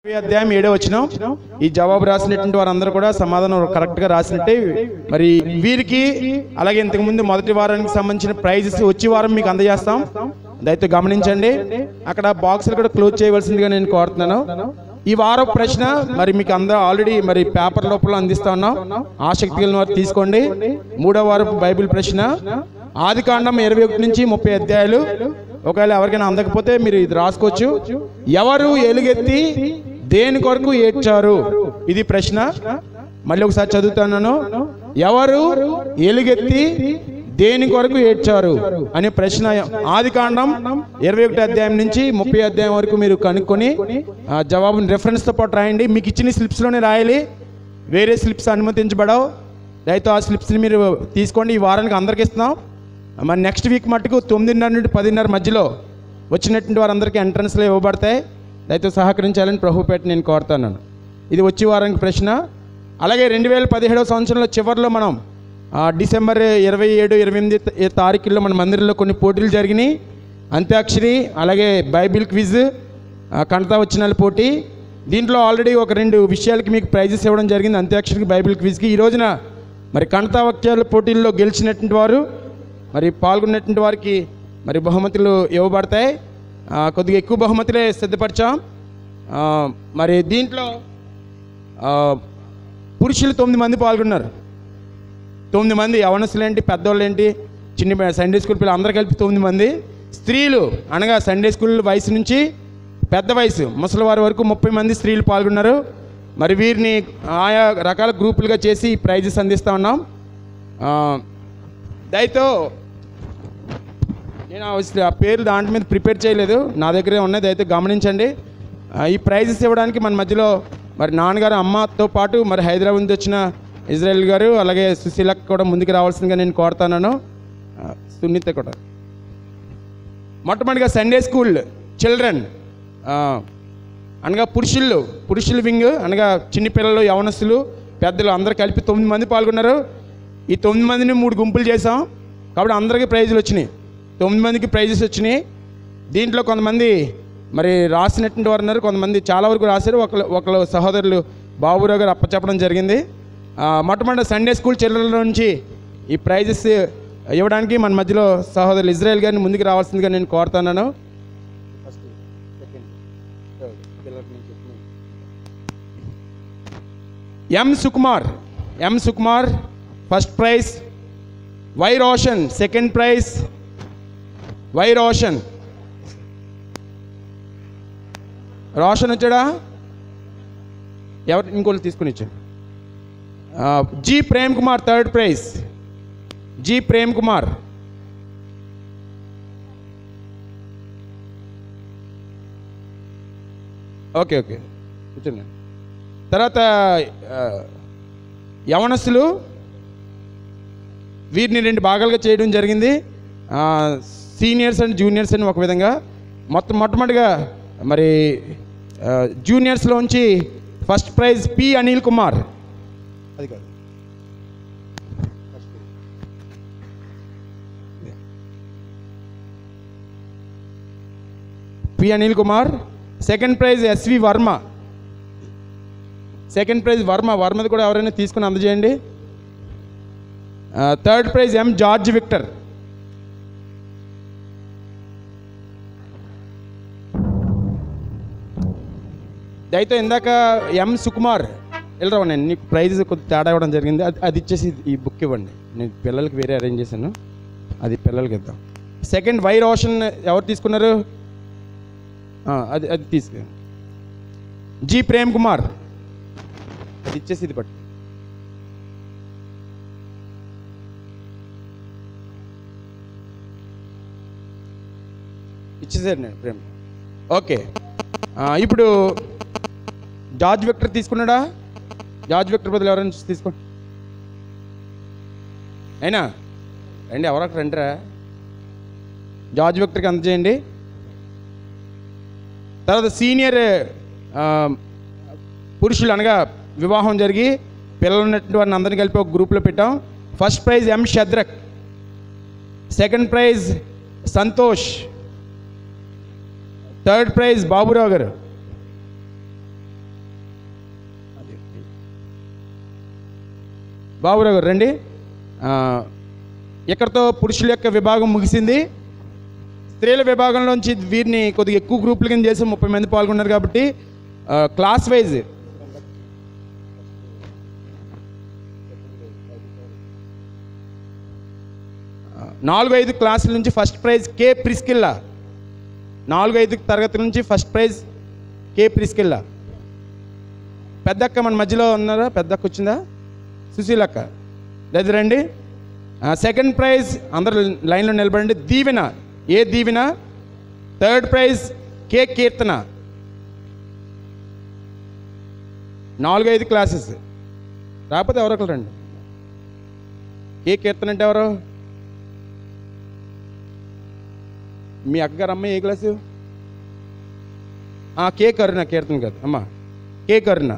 ఇరవై అధ్యాయం ఏడో వచ్చిన ఈ జవాబు రాసినటువంటి వారందరూ కూడా సమాధానం కరెక్ట్ గా రాసినట్టే మరి వీరికి అలాగే ఇంతకు ముందు మొదటి వారానికి సంబంధించిన ప్రైజెస్ వచ్చే వారం మీకు అందజేస్తాం దయతో గమనించండి అక్కడ బాక్సులు కూడా క్లోజ్ చేయవలసిందిగా నేను కోరుతున్నాను ఈ వారం ప్రశ్న మరి మీకు అందరూ ఆల్రెడీ మరి పేపర్ లోపల అందిస్తా ఉన్నాం ఆసక్తి కలిగిన వారు తీసుకోండి మూడో వారపు బైబిల్ ప్రశ్న ఆది కాండం ఇరవై ఒకటి నుంచి ముప్పై అధ్యాయాలు ఒకవేళ ఎవరికైనా అందకపోతే మీరు ఇది రాసుకోవచ్చు ఎవరు ఎలుగెత్తి దేని కొరకు ఏడ్చారు ఇది ప్రశ్న మళ్ళీ ఒకసారి చదువుతున్నాను ఎవరు ఎలుగెత్తి దేని కొరకు ఏడ్చారు అనే ప్రశ్న ఆది కాండం ఇరవై ఒకటి అధ్యాయం నుంచి ముప్పై అధ్యాయం వరకు మీరు కనుక్కొని ఆ జవాబుని రెఫరెన్స్తో పాటు రాయండి మీకు ఇచ్చిన స్లిప్స్లోనే రాయాలి వేరే స్లిప్స్ అనుమతించబడవు దయతో ఆ స్లిప్స్ని మీరు తీసుకోండి ఈ వారానికి అందరికి ఇస్తున్నాం మరి నెక్స్ట్ వీక్ మట్టుకు తొమ్మిదిన్నర నుండి పదిన్నర మధ్యలో వచ్చినటువంటి వారందరికీ ఎంట్రన్స్లో ఇవ్వబడతాయి దయతో సహకరించాలని ప్రభుపేట నేను కోరుతాను ఇది వచ్చే వారానికి ప్రశ్న అలాగే రెండు వేల పదిహేడవ సంవత్సరంలో చివరిలో మనం ఆ, డిసెంబర్ ఇరవై ఏడు ఇరవై ఎనిమిది త- తారీఖుల్లో మన మందిరంలో కొన్ని పోటీలు జరిగినాయి అంత్యాక్షరి అలాగే బైబిల్ క్విజ్ ఆ, కణతా వచ్చినాల పోటీ దీంట్లో ఆల్రెడీ ఒక రెండు విషయాలకి మీకు ప్రైజెస్ ఇవ్వడం జరిగింది అంత్యాక్షరికి బైబిల్ క్విజ్కి ఈ రోజున మరి కణతా వాక్యాల పోటీల్లో గెలిచినటువంటి వారు మరి పాల్గొన్నటువంటి వారికి మరి బహుమతులు ఇవ్వబడతాయి ఆ, కొద్దిగా ఎక్కువ బహుమతులే సిద్ధపరిచాం ఆ, మరి దీంట్లో ఆ, పురుషులు తొమ్మిది మంది పాల్గొన్నారు తొమ్మిది మంది యవనస్తులు ఏంటి పెద్దోళ్ళు ఏంటి చిన్న సండే స్కూల్ పిల్లలు అందరూ కలిపి తొమ్మిది మంది స్త్రీలు అనగా సండే స్కూల్ వయసు నుంచి పెద్ద వయసు ముసలివారి వరకు ముప్పై మంది స్త్రీలు పాల్గొన్నారు మరి వీరిని ఆయా రకాల గ్రూపులుగా చేసి ప్రైజెస్ అందిస్తూ ఉన్నాం ఆ, దయతో నేను అసలు ఆ పేరు దాంట్ మీద ప్రిపేర్ చేయలేదు నా దగ్గరే ఉన్నాయి దయతో గమనించండి ఆ, ఈ ప్రైజెస్ ఇవ్వడానికి మన మధ్యలో మరి నాన్నగారు అమ్మతో పాటు మరి హైదరాబాద్ నుంచి వచ్చిన ఇజ్రాయెల్ గారు అలాగే సుశీలక్ కూడా ముందుకు రావాల్సిందిగా నేను కోరుతున్నాను ఆ, సునీత కూడా మొట్టమొదటిగా సండే స్కూల్ చిల్డ్రన్ అనగా పురుషులు పురుషుల వింగ్ అనగా చిన్న పిల్లలు యవనస్తులు పెద్దలు అందరు కలిపి తొమ్మిది మంది పాల్గొన్నారు ఈ తొమ్మిది మందిని మూడు గుంపులు చేసాం కాబట్టి అందరికీ ప్రైజులు వచ్చినాయి తొమ్మిది మందికి ప్రైజెస్ వచ్చినాయి దీంట్లో కొంతమంది మరి రాసినటువంటి వారు ఉన్నారు కొంతమంది చాలా వరకు రాశారు ఒకళ్ళు ఒకళ్ళు సహోదరులు బాబురావు గారు అప్పచెప్పడం జరిగింది ఆ, మొట్టమొదటి సండే స్కూల్ చిల్డ్రన్ల నుంచి ఈ ప్రైజెస్ ఇవ్వడానికి మన మధ్యలో సహోదరులు ఇజ్రాయెల్ గారిని ముందుకు రావాల్సిందిగా నేను కోరుతున్నాను M Sukumar M Sukumar first prize Y Roshan second prize Y Roshan Roshan వచ్చాడా ఎవరు ఇంకోళ్ళు తీసుకుని ఇచ్చాడు G Prem Kumar third prize G Prem Kumar okay okay కూర్చోండి తర్వాత ఆ, యవనస్తులు వీరిని రెండు భాగాలుగా చేయడం జరిగింది ఆ, సీనియర్స్ అండ్ జూనియర్స్ అని ఒక విధంగా మొత్తం మొట్టమొదటిగా మరి ఆ, జూనియర్స్లోంచి first prize P Anil Kumar అది కాదు P Anil Kumar second prize SV Varma second prize Varma వర్మది కూడా ఎవరైనా తీసుకుని అందజేయండి third prize M George Victor దయతో ఇందాక ఎం సుకుమార్ వెళ్ళరావు నేను నీకు ప్రైజ్ కొద్ది తేడా ఇవ్వడం జరిగింది అది అది ఇచ్చేసి ఈ బుక్ ఇవ్వండి నేను పిల్లలకి వేరే అరేంజ్ చేశాను అది పిల్లలకి ఇద్దాం సెకండ్ వై రోషన్ ఎవరు తీసుకున్నారు ఆ, అది అది తీసుకు జి ప్రేమ్ కుమార్ అది ఇచ్చేసి ఇది పట్టు ఇచ్చేసారు నేను ప్రేమ్ ఓకే ఆ, ఇప్పుడు జార్జ్ విక్టర్ తీసుకున్నాడా జార్జ్ విక్టర్ బదులు ఎవరైనా తీసుకోండి అయినా రండి ఎవరో ఒకరు రండిరా జార్జ్ విక్టర్కి అందజేయండి తర్వాత సీనియర్ ఆ, పురుషులు అనగా వివాహం జరిగి పిల్లలు ఉన్నటువంటి వారిని అందరినీ కలిపి ఒక గ్రూప్లో పెట్టాం first prize M Shadrach second prize Santosh third prize Baburao garu Baburao గారు రండి ఆ, ఇక్కడతో పురుషుల యొక్క విభాగం ముగిసింది స్త్రీల విభాగంలోంచి వీరిని కొద్దిగా ఎక్కువ గ్రూపుల కింద చేసి ముప్పై మంది పాల్గొన్నారు కాబట్టి ఆ, క్లాస్ వైజ్ ఆ, నాలుగు ఐదు క్లాసుల నుంచి ఫస్ట్ ప్రైజ్ కే ప్రిస్కిల్లా నాలుగు ఐదు తరగతి నుంచి ఫస్ట్ ప్రైజ్ కే ప్రిస్కిల్లా పెద్దక్క మన మధ్యలో ఉన్నారా పెద్దక్క వచ్చిందా సుశీలక్క లేదు రండి సెకండ్ ప్రైజ్ అందరు లైన్లో నిలబడండి దీవెన ఏ దీవెన థర్డ్ ప్రైజ్ కే కీర్తన నాలుగైదు క్లాసెస్ రాకపోతే ఎవరొకరు రండి కే కీర్తన అంటే ఎవరు మీ అక్కగారు అమ్మాయి ఏ క్లాసు ఆ, కే కరుణ కీర్తన కాదు అమ్మ కే కరుణ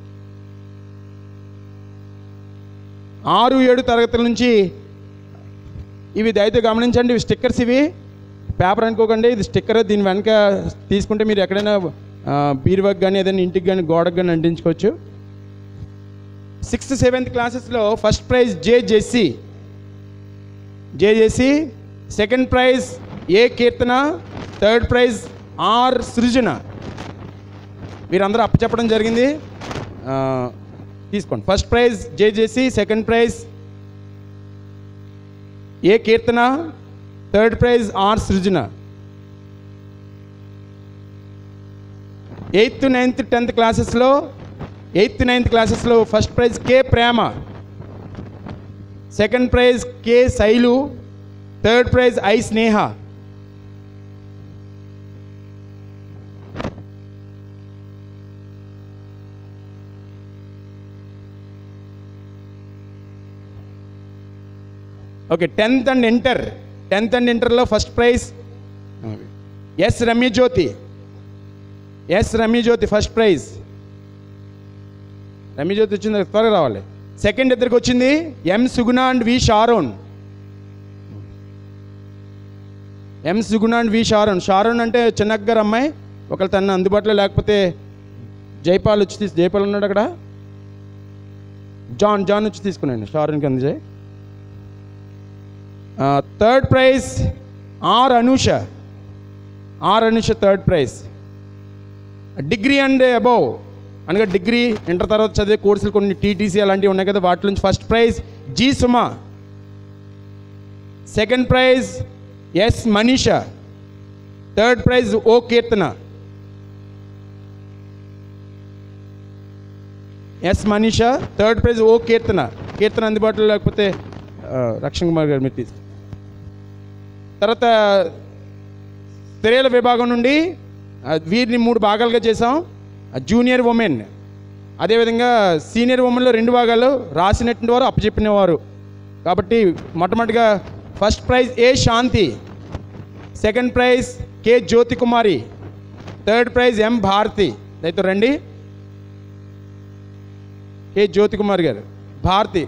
ఆరు ఏడు తరగతుల నుంచి ఇవి దయతో గమనించండి ఇవి స్టిక్కర్స్ ఇవి పేపర్ అనుకోకండి ఇది స్టిక్కర్ దీని వెనక తీసుకుంటే మీరు ఎక్కడైనా బీరువాకి కానీ ఏదైనా ఇంటికి కానీ గోడకు కానీ అంటించుకోవచ్చు సిక్స్త్ సెవెంత్ క్లాసెస్లో first prize J Jessie J Jessie second prize A Keerthana third prize R Srujana మీరందరూ అప్పచెప్పడం జరిగింది ఆ, తీసుకోండి first prize J Jessie second prize A Keerthana third prize R Srujana eighth ninth tenth క్లాసెస్లో ఎయిత్ నైన్త్ క్లాసెస్లో first prize K Prema second prize K Sailu third prize I Sneha okay tenth and inter tenth and ఇంటర్లో first prize S Ramyajyothi yes రమ్యజ్యోతి first prize Ramyajyothi వచ్చింది త్వరగా రావాలి second ఇద్దరికి వచ్చింది M Suguna and V Sharon M Suguna and V Sharon Sharon అంటే చిన్నక్క గారు అమ్మాయి ఒకళ్ళు తన అందుబాటులో లేకపోతే జైపాల్ వచ్చి తీసు జైపాల్ ఉన్నాడు అక్కడ జాన్ జాన్ వచ్చి తీసుకున్నాను షారోన్కి అందజేయి third prize R Anusha R Anusha third prize degree and above అనగా డిగ్రీ ఇంటర్ తర్వాత చదివే కోర్సులు కొన్ని టీటీసీ అలాంటివి ఉన్నాయి కదా వాటి నుంచి first prize G Suma second prize S Manisha third prize O Keerthana S Manisha third prize O Keerthana Keerthana అందుబాటులో లేకపోతే ఆ, రక్షణ్ కుమార్ గారు మీరు తీసు తర్వాత స్త్రీల విభాగం నుండి ఆ, వీరిని మూడు భాగాలుగా చేసాం ఆ, జూనియర్ ఉమెన్ అదేవిధంగా సీనియర్ ఉమెన్లో రెండు భాగాలు రాసినటువంటి వారు అప్పచెప్పినవారు కాబట్టి మొట్టమొదటిగా first prize A Shanti second prize K Jyothi Kumari third prize M Bharathi దయతో రండి కే జ్యోతి కుమార్ గారు భారతి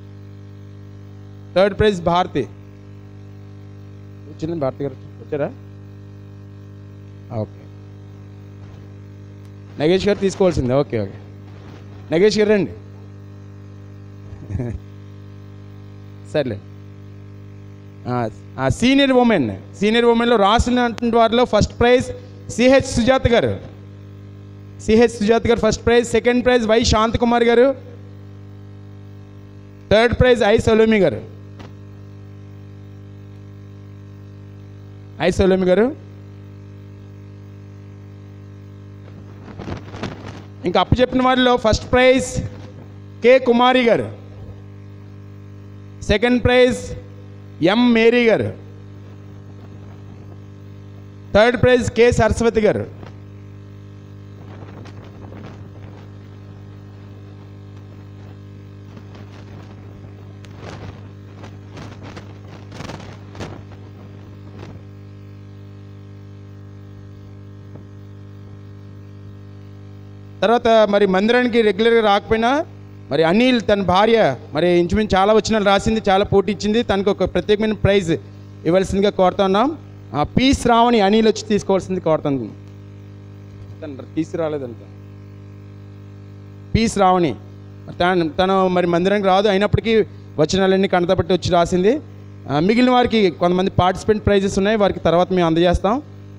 థర్డ్ ప్రైజ్ భారతి వచ్చింది భారతి గారు వచ్చారా ఓకే నగేష్ గారు తీసుకోవాల్సిందే ఓకే ఓకే నగేష్ గారు రండి సర్లే సీనియర్ ఉమెన్ సీనియర్ ఉమెన్లో రాసినటువంటి వారిలో ఫస్ట్ ప్రైజ్ సిహెచ్ సుజాత గారు CH Sujatha garu first prize second prize Y Shanthakumar garu third prize I Salomi గారు ఐ సలోమి గారు ఇంకా అప్పు చెప్పిన వారిలో first prize K Kumari garu second prize M Mary garu third prize K Saraswathi garu తర్వాత మరి మందిరానికి రెగ్యులర్గా రాకపోయినా మరి అనిల్ తన భార్య మరి ఇంచుమించు చాలా వచ్చిన రాసింది చాలా పోటీ ఇచ్చింది తనకు ఒక ప్రత్యేకమైన ప్రైజ్ ఇవ్వాల్సిందిగా కోరుతున్నాం ఆ పీస్ రావని అనిల్ వచ్చి తీసుకోవాల్సింది కోరుతుంది తను తీసుకురాలేదంట పి శ్రావణి తను తను మరి మందిరానికి రాదు అయినప్పటికీ వచనాలన్నీ కనతపట్టి వచ్చి రాసింది ఆ, మిగిలిన వారికి కొంతమంది పార్టిసిపెంట్ ప్రైజెస్ ఉన్నాయి వారికి తర్వాత మేము అందజేస్తాం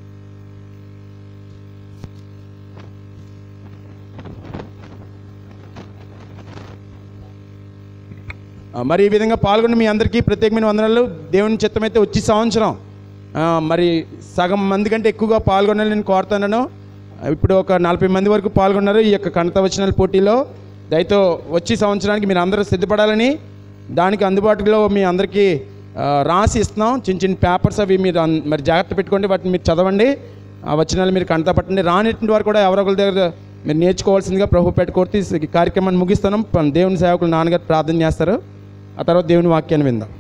ఆ, మరి ఈ విధంగా పాల్గొన్న మీ అందరికీ ప్రత్యేకమైన వందనాలు దేవుని చిత్తమైతే వచ్చి సంవత్సరం ఆ, మరి సగం మంది కంటే ఎక్కువగా పాల్గొనాలని నేను కోరుతున్నాను ఇప్పుడు ఒక నలభై మంది వరకు పాల్గొన్నారు ఈ యొక్క కణత వచనాల పోటీలో దయతో వచ్చి సంవత్సరానికి మీరు అందరూ సిద్ధపడాలని దానికి అందుబాటులో మీ అందరికీ ఆ, రాసి ఇస్తున్నాం చిన్న చిన్న పేపర్స్ అవి మీరు అన్- మరి జాగ్రత్త పెట్టుకోండి వాటిని మీరు చదవండి ఆ వచనాలు మీరు కంటా పట్టండి రానిటువంటి వారు కూడా ఎవరొకరి దగ్గర మీరు నేర్చుకోవాల్సిందిగా ప్రభు పెట్టుకోర్తి ఈ కార్యక్రమాన్ని ముగిస్తున్నాం దేవుని సేవకులు నాన్నగారు ప్రార్థన చేస్తారు ఆ తర్వాత దేవుని వాక్యాన్ని విందాం